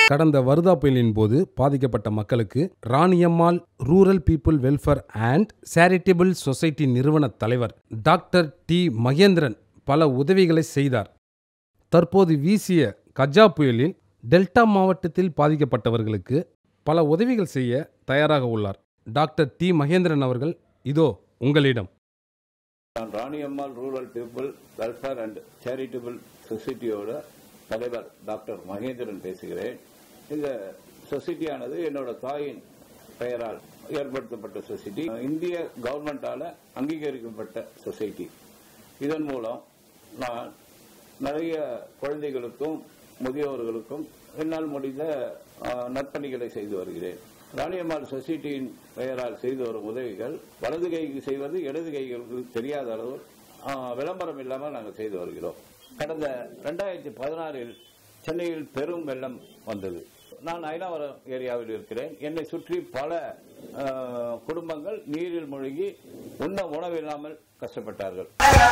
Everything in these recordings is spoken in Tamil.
கடந்த வருதா புயலின் போது பாதிக்கப்பட்ட மக்களுக்கு Raniammal rural people welfare and charitable society நிறுவன தலைவர் டாக்டர் டி மகேந்திரன் பல உதவிகளை செய்தார் தற்போது வீசிய கஜா புயலில் டெல்டா மாவட்டத்தில் பாதிக்கப்பட்டவர்களுக்கு பல உதவிகள் செய்ய தயாராக உள்ளார் டாக்டர் டி மகேந்திரன் அவர்கள் இதோ உங்களிடம் நான் Raniammal rural people welfare and charitable சொசைட்டியோட தலைவர் டாக்டர் மகேந்திரன் பேசுகிறேன் இந்த சொசைட்டியானது என்னோட தாயின் பெயரால் ஏற்படுத்தப்பட்ட சொசைட்டி இந்திய கவர்மெண்டால அங்கீகரிக்கப்பட்ட சொசைட்டி இதன் மூலம் நான் நிறைய குழந்தைகளுக்கும் முதியோர்களுக்கும் என்னால் முடிந்த அஹ், நற்பணிகளை செய்து வருகிறேன் ராணியம்மாள் சொசைட்டியின் பெயரால் செய்து வரும் உதவிகள் வலது கைக்கு செய்வது இடது கைகளுக்கு தெரியாத அளவு அஹ், விளம்பரம் இல்லாமல் நாங்கள் செய்து வருகிறோம் கடந்த ரெண்டாயிரத்தி பதினாறில் சென்னையில் பெரும் வெள்ளம் வந்தது நான் ஐநாவரம் ஏரியாவில் இருக்கிறேன் என்னை சுற்றி பல அஹ், குடும்பங்கள் நீரில் மூழ்கி உண்ண உணவில்லாமல் கஷ்டப்பட்டார்கள்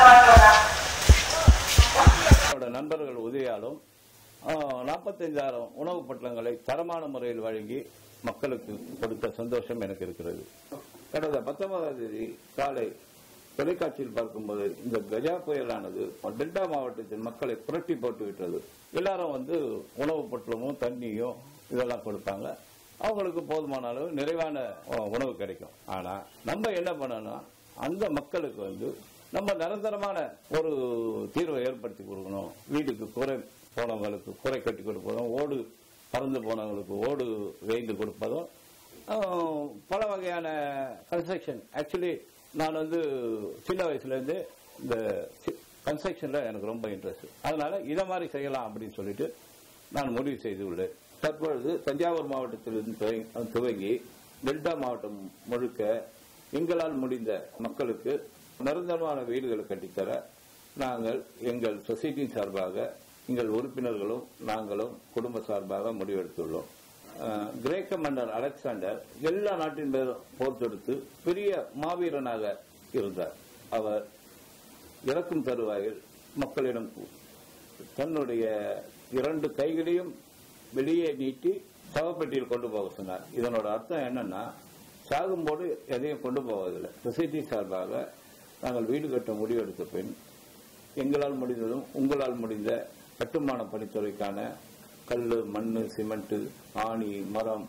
என்னோட நண்பர்கள் உதவியாலும் நாற்பத்தைந்தாயிரம் உணவுப் பொட்டலங்களை தரமான முறையில் வழங்கி மக்களுக்கு கொடுத்த சந்தோஷம் எனக்கு இருக்கிறது கடந்த பத்தொன்பதாம் தேதி காலை தொலைக்காட்சியில் பார்க்கும்போது இந்த கஜா புயலானது டெல்டா மாவட்டத்தின் மக்களை புரட்டி போட்டு விட்டது எல்லாரும் வந்து உணவுப் பொட்டலமும் தண்ணியும் இதெல்லாம் கொடுத்தாங்க அவங்களுக்கு போதுமான அளவு நிறைவான அஹ், உணவு கிடைக்கும் ஆனா நம்ம என்ன பண்ணணும் அந்த மக்களுக்கு வந்து நம்ம நிரந்தரமான ஒரு தீர்வை ஏற்படுத்தி கொடுக்கணும் வீட்டுக்கு குறை போனவங்களுக்கு குறை கட்டி கொடுப்பதும் ஓடு பறந்து போனவங்களுக்கு ஓடு வேய்ந்து கொடுப்பதும் ஆஹ், பல வகையான கன்ஸ்ட்ரக்ஷன் ஆக்சுவலி நான் வந்து சின்ன வயசுல இருந்து இந்த கன்ஸ்ட்ரக்ஷன்ல எனக்கு ரொம்ப இன்ட்ரெஸ்ட் அதனால இதை மாதிரி செய்யலாம் அப்படின்னு சொல்லிட்டு நான் முடிவு செய்துள்ளேன் தற்பொழுது தஞ்சாவூர் மாவட்டத்திலிருந்து துவங்கி- துவங்கி டெல்டா மாவட்டம் முழுக்க எங்களால் முடிந்த மக்களுக்கு நிரந்தரமான வீடுகளை கட்டித்தர நாங்கள் எங்கள் சொசைட்டி சார்பாக எங்கள் உறுப்பினர்களும் நாங்களும் குடும்ப சார்பாக முடிவெடுத்துள்ளோம் அஹ், கிரேக்க மன்னர் அலெக்சாண்டர் எல்லா நாட்டின் பேரும் போர் தொடுத்து பெரிய மாவீரனாக இருந்தார் அவர் இறக்கும் தருவாயில் மக்களிடம் தன்னுடைய இரண்டு கைகளையும் வெளியே நீட்டி சவப்பெட்டியில் கொண்டு போக சொன்னார் இதனோட அர்த்தம் என்னன்னா சாகும்போது எதையும் கொண்டு போவதில்லை சொசைட்டி சார்பாக நாங்கள் வீடு கட்ட முடிவெடுத்த பின் எங்களால் முடிந்ததும் உங்களால் முடிந்த கட்டுமான பணித்துறைக்கான கல் மண் சிமெண்ட் ஆணி மரம்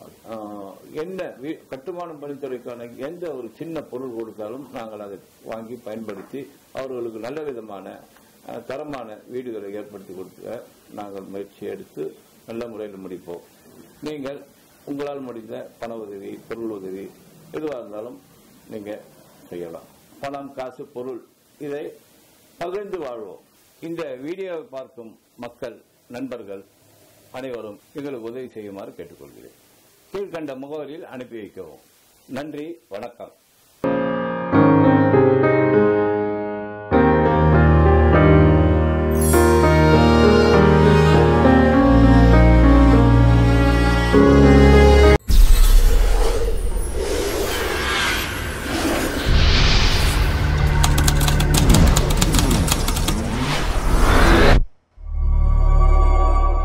ஆஹ், என்ன வீ- கட்டுமான பணித்துறைக்கான எந்த ஒரு சின்ன பொருள் கொடுத்தாலும் நாங்கள் அதை வாங்கி பயன்படுத்தி அவர்களுக்கு நல்ல விதமான ஆஹ், தரமான வீடுகளை ஏற்படுத்தி கொடுக்க நாங்கள் முயற்சி எடுத்து நல்ல முறையில் முடிப்போம் நீங்கள் உங்களால் முடிந்த பண உதவி பொருள் உதவி எதுவாக இருந்தாலும் நீங்க செய்யலாம் பணம் காசு பொருள் இதை பகிர்ந்து வாழ்வோம் இந்த வீடியோவை பார்க்கும் மக்கள் நண்பர்கள் அனைவரும் எங்களுக்கு உதவி செய்யுமாறு கேட்டுக்கொள்கிறேன் கீழ்கண்ட முகவரியில் அனுப்பி வைக்கவும் நன்றி வணக்கம்